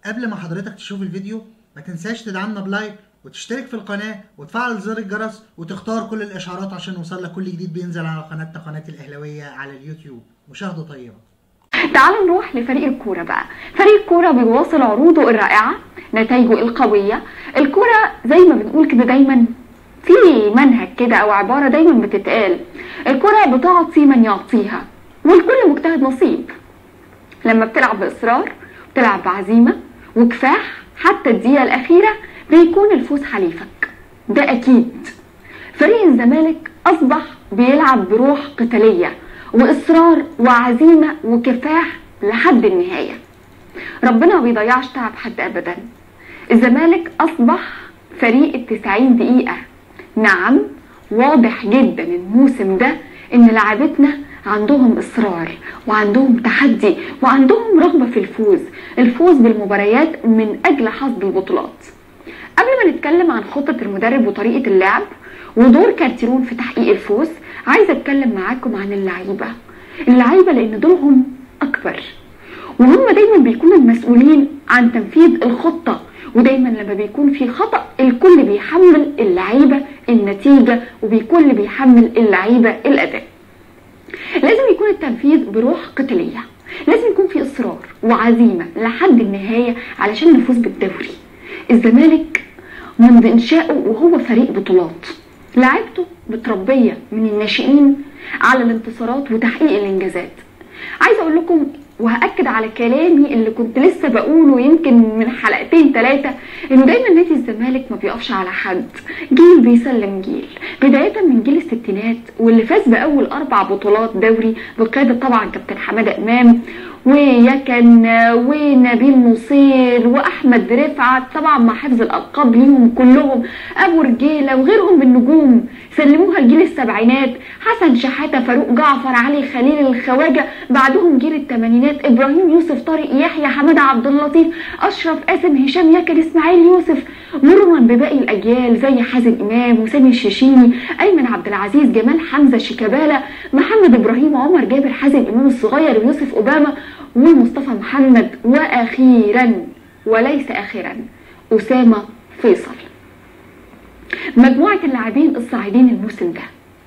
قبل ما حضرتك تشوف الفيديو ما تنساش تدعمنا بلايك وتشترك في القناة وتفعل زر الجرس وتختار كل الإشعارات عشان يوصلك كل جديد بينزل على قناتنا قناة الأهلاوية على اليوتيوب مشاهدة طيبة تعالوا نروح لفريق الكورة بقى فريق الكورة بيواصل عروضه الرائعة نتائجه القوية الكورة زي ما بنقول كده دايما في منهج كده او عبارة دايما بتتقال الكرة بتعطي من يعطيها والكل مجتهد نصيب لما بتلعب بإصرار بتلعب بعزيمة وكفاح حتى الدقيقة الأخيرة بيكون الفوز حليفك ده أكيد فريق الزمالك أصبح بيلعب بروح قتالية وإصرار وعزيمة وكفاح لحد النهاية ربنا ما بيضيعش تعب حد أبدا الزمالك أصبح فريق التسعين دقيقة نعم واضح جدا الموسم ده ان لعبتنا عندهم اصرار وعندهم تحدي وعندهم رغبه في الفوز الفوز بالمباريات من اجل حصد البطولات قبل ما نتكلم عن خطه المدرب وطريقه اللعب ودور كارتيرون في تحقيق الفوز عايزه اتكلم معاكم عن اللعيبه اللعيبه لان دورهم اكبر وهم دايما بيكونوا المسؤولين عن تنفيذ الخطه ودايما لما بيكون في خطأ الكل بيحمل اللعيبة النتيجة وبيكون بيحمل اللعيبة الأداء لازم يكون التنفيذ بروح قتالية لازم يكون في إصرار وعزيمة لحد النهاية علشان نفوز بالدوري الزمالك منذ إنشائه وهو فريق بطولات لعبته متربية من الناشئين على الانتصارات وتحقيق الإنجازات عايزة أقول لكم وهاكد على كلامي اللي كنت لسه بقوله يمكن من حلقتين ثلاثه انه دايما نادي الزمالك ما بيقفش على حد جيل بيسلم جيل بدايه من جيل الستينات واللي فاز باول اربع بطولات دوري بقياده طبعا كابتن حماده امام ويكن ونبيل نصير واحمد رفعت طبعا مع حفظ الالقاب ليهم كلهم ابو رجيله وغيرهم من النجوم سلموها لجيل السبعينات حسن شحاته فاروق جعفر علي خليل الخواجه بعدهم جيل الثمانينات ابراهيم يوسف طارق يحيى حماده عبد اللطيف اشرف قاسم هشام يكن اسماعيل يوسف مرورا بباقي الاجيال زي حازم امام وسامي الشيشيني ايمن عبد العزيز جمال حمزه شيكابالا محمد ابراهيم عمر جابر حازم امام الصغير ويوسف اوباما ومصطفى محمد واخيرا وليس اخرا اسامه فيصل مجموعه اللاعبين الصاعدين الموسم ده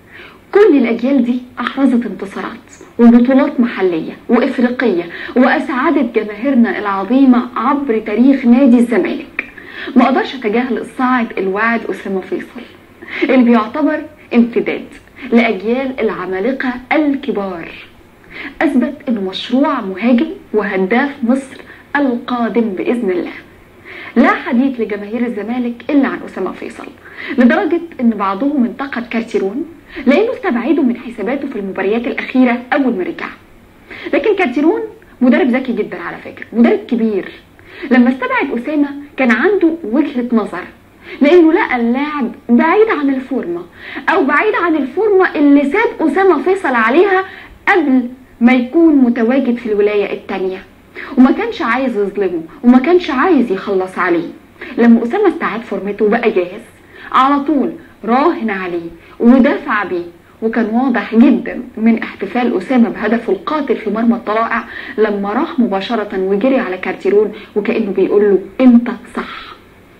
كل الاجيال دي احرزت انتصارات وبطولات محليه وافريقيه واسعدت جماهيرنا العظيمه عبر تاريخ نادي الزمالك ما اقدرش اتجاهل الصاعد الواعد اسامه فيصل اللي بيعتبر امتداد لاجيال العمالقه الكبار اثبت انه مشروع مهاجم وهداف مصر القادم باذن الله لا حديث لجماهير الزمالك الا عن اسامه فيصل لدرجه ان بعضهم انتقد كارتيرون لانه استبعده من حساباته في المباريات الاخيره اول ما رجع لكن كارتيرون مدرب ذكي جدا على فكره مدرب كبير لما استبعد اسامه كان عنده وجهه نظر لانه لقى اللاعب بعيد عن الفورمه او بعيد عن الفورمه اللي ساب اسامه فيصل عليها قبل ما يكون متواجد في الولايه الثانيه وما كانش عايز يظلمه وما كانش عايز يخلص عليه لما اسامه استعاد فورمته وبقى جاهز على طول راهن عليه ودافع بيه وكان واضح جدا من احتفال اسامه بهدفه القاتل في مرمى الطلائع لما راح مباشره وجري على كارتيرون وكانه بيقول له انت صح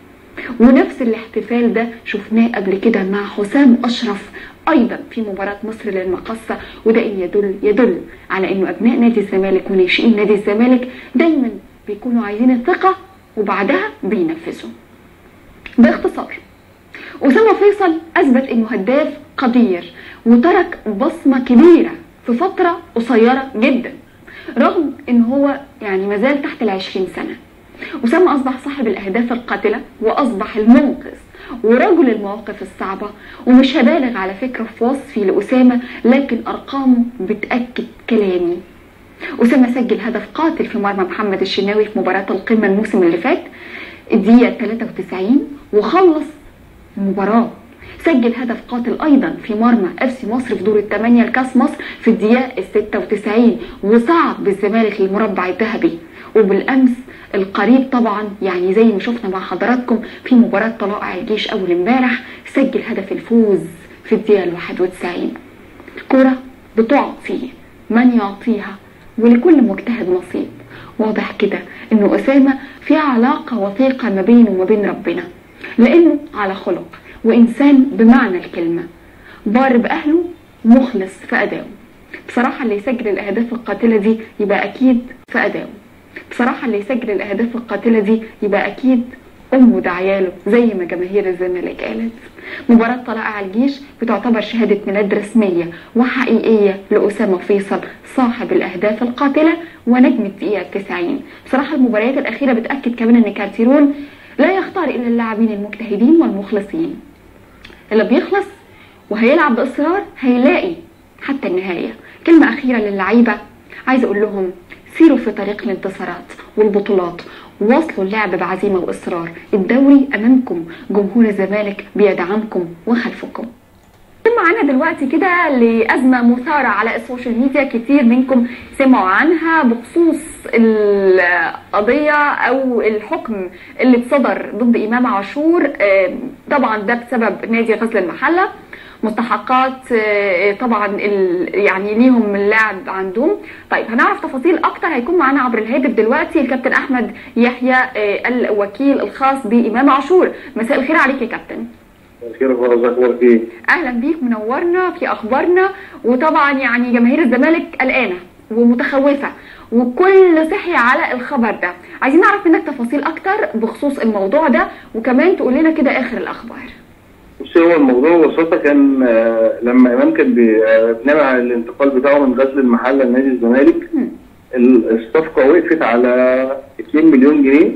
ونفس الاحتفال ده شفناه قبل كده مع حسام اشرف ايضا في مباراه مصر للمقصه وده إن يدل يدل على انه ابناء نادي الزمالك وناشئين نادي الزمالك دايما بيكونوا عايزين الثقه وبعدها بينفذوا باختصار أسامة فيصل أثبت إنه هداف قدير وترك بصمة كبيرة في فترة قصيرة جدا رغم إن هو يعني مازال تحت العشرين سنة أسامة أصبح صاحب الأهداف القاتلة وأصبح المنقذ ورجل المواقف الصعبة ومش هبالغ على فكرة في وصفي لأسامة لكن أرقامه بتأكد كلامي أسامة سجل هدف قاتل في مرمى محمد الشناوي في مباراة القمة الموسم اللي فات الدقيقة 93 وخلص المباراة سجل هدف قاتل ايضا في مرمى اف سي مصر في دور الثمانية لكاس مصر في الدقيقة ال 96 وصعد بالزمالك للمربع الذهبي وبالامس القريب طبعا يعني زي ما شفنا مع حضراتكم في مباراة طلائع الجيش اول امبارح سجل هدف الفوز في الدقيقة ال 91 الكرة بتعطي من يعطيها ولكل مجتهد نصيب واضح كده انه اسامه في علاقة وثيقة ما بينه وما بين ربنا لأنه على خلق وإنسان بمعنى الكلمة بار بأهله مخلص في أدائه بصراحة اللي يسجل الأهداف القاتلة دي يبقى أكيد في أدائه بصراحة اللي يسجل الأهداف القاتلة دي يبقى أكيد أمه دعياله زي ما جماهير الزمالك قالت مباراة طلائع على الجيش بتعتبر شهادة ميلاد رسمية وحقيقية لأسامة فيصل صاحب الأهداف القاتلة ونجم الدقيقة 90 بصراحة المباريات الأخيرة بتأكد كمان أن كارتيرون لا يختار إلا اللاعبين المجتهدين والمخلصين اللي بيخلص وهيلعب بإصرار هيلاقي حتى النهاية كلمة أخيرة للعيبة عايز أقول لهم سيروا في طريق الانتصارات والبطولات واصلوا اللعب بعزيمة وإصرار الدوري أمامكم جمهور الزمالك بيدعمكم وخلفكم معانا دلوقتي كده لأزمة مثارة على السوشيال ميديا كتير منكم سمعوا عنها بخصوص القضية أو الحكم اللي اتصدر ضد إمام عاشور طبعا ده بسبب نادي غزل المحلة مستحقات طبعا يعني ليهم اللاعب عندهم طيب هنعرف تفاصيل اكتر هيكون معانا عبر الهاتف دلوقتي الكابتن احمد يحيى الوكيل الخاص بامام عاشور مساء الخير عليك يا كابتن خير اخبارك ايه اهلا بيك منورنا في اخبارنا وطبعا يعني جماهير الزمالك قلقانه ومتخوفه وكل صحي على الخبر ده عايزين نعرف منك تفاصيل اكتر بخصوص الموضوع ده وكمان تقول لنا كده اخر الاخبار بص هو الموضوع ببساطة كان لما إمام كان بينام على الانتقال بتاعه من غزل المحلة لنادي الزمالك الصفقة وقفت على 2 مليون جنيه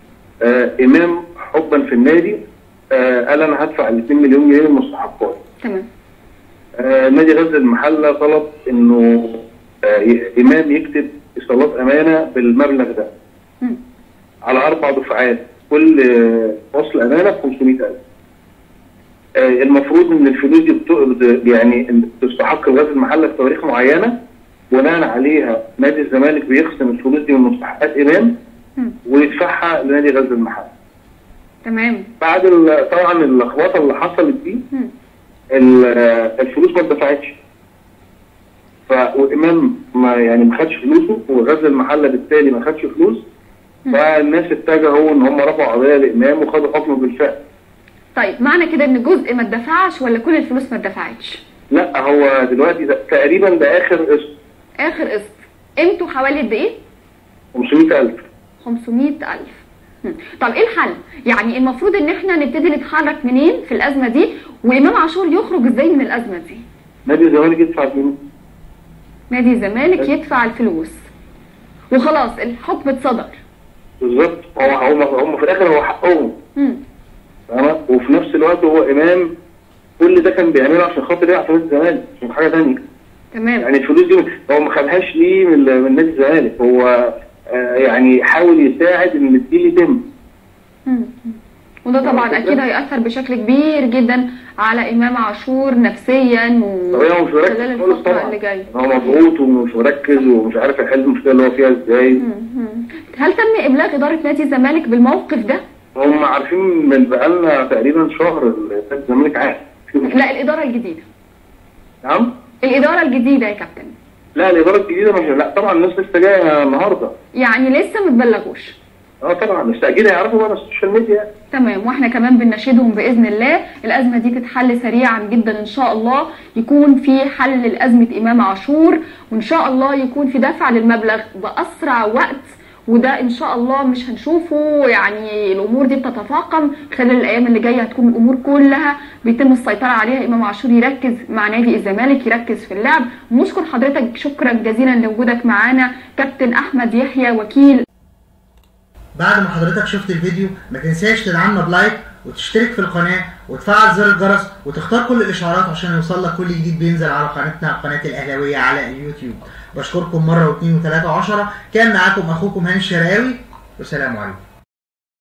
إمام حبا في النادي قال أنا هدفع ال 2 مليون جنيه المستحقات. تمام. نادي غزل المحلة طلب إنه إمام يكتب إيصالات أمانة بالمبلغ ده. م. على أربع دفعات كل فصل أمانة ب 500000. المفروض ان الفلوس دي يعني تستحق غزل المحله في تواريخ معينه بناء عليها نادي الزمالك بيقسم الفلوس دي من مستحقات امام ويدفعها لنادي غزل المحله. تمام. بعد طبعا اللخبطه اللي حصلت دي الفلوس ما اتدفعتش. فامام ما يعني ما خدش فلوسه وغزل المحله بالتالي ما خدش فلوس فالناس اتجهوا ان هم رفعوا قضيه لامام وخدوا حكم بالفعل. طيب معنى كده ان جزء ما اتدفعش ولا كل الفلوس ما اتدفعتش؟ لا هو دلوقتي ده تقريبا ده اخر قسط اخر قسط قيمته حوالي قد ايه؟ 500000 500000 طب ايه الحل؟ يعني المفروض ان احنا نبتدي نتحرك منين في الازمه دي وامام عاشور يخرج ازاي من الازمه دي؟ نادي الزمالك يدفع الفلوس نادي الزمالك يدفع الفلوس وخلاص الحكم اتصدر بالظبط هو هم هم في الاخر هو حقهم امم تمام وفي نفس الوقت هو امام كل ده كان بيعمله عشان خاطر يلعب في نادي الزمالك مش حاجه ثانيه تمام يعني الفلوس دي هو ما خدهاش ليه من, من نادي الزمالك هو آه يعني حاول يساعد ان الديل يتم وده طبعا اكيد هياثر بشكل كبير جدا على امام عاشور نفسيا و هو مش مركز خلال خالص الفتره طبعا اللي جايه هو مضغوط ومش مركز ومش عارف يحل المشكله اللي هو فيها ازاي هل تم ابلاغ اداره نادي الزمالك بالموقف ده؟ هم عارفين من بقالنا تقريبا شهر نادي الزمالك عارف لا الاداره الجديده نعم الاداره الجديده يا كابتن لا الاداره الجديده مش لا طبعا الناس لسه جايه النهارده يعني لسه ما تبلغوش اه طبعا بس اكيد هيعرفوا بقى على السوشيال ميديا تمام واحنا كمان بنناشدهم باذن الله الازمه دي تتحل سريعا جدا ان شاء الله يكون في حل لازمه امام عاشور وان شاء الله يكون في دفع للمبلغ باسرع وقت وده ان شاء الله مش هنشوفه يعني الامور دي بتتفاقم خلال الايام اللي جايه هتكون الامور كلها بيتم السيطره عليها امام عاشور يركز مع نادي الزمالك يركز في اللعب نشكر حضرتك شكرا جزيلا لوجودك معانا كابتن احمد يحيى وكيل بعد ما حضرتك شفت الفيديو ما تنساش تدعمنا بلايك وتشترك في القناة وتفعل زر الجرس وتختار كل الإشعارات عشان يوصلك كل جديد بينزل على قناتنا قناة الأهلاوية على اليوتيوب بشكركم مرة واثنين وثلاثة وعشرة كان معاكم أخوكم هاني الشراوي والسلام عليكم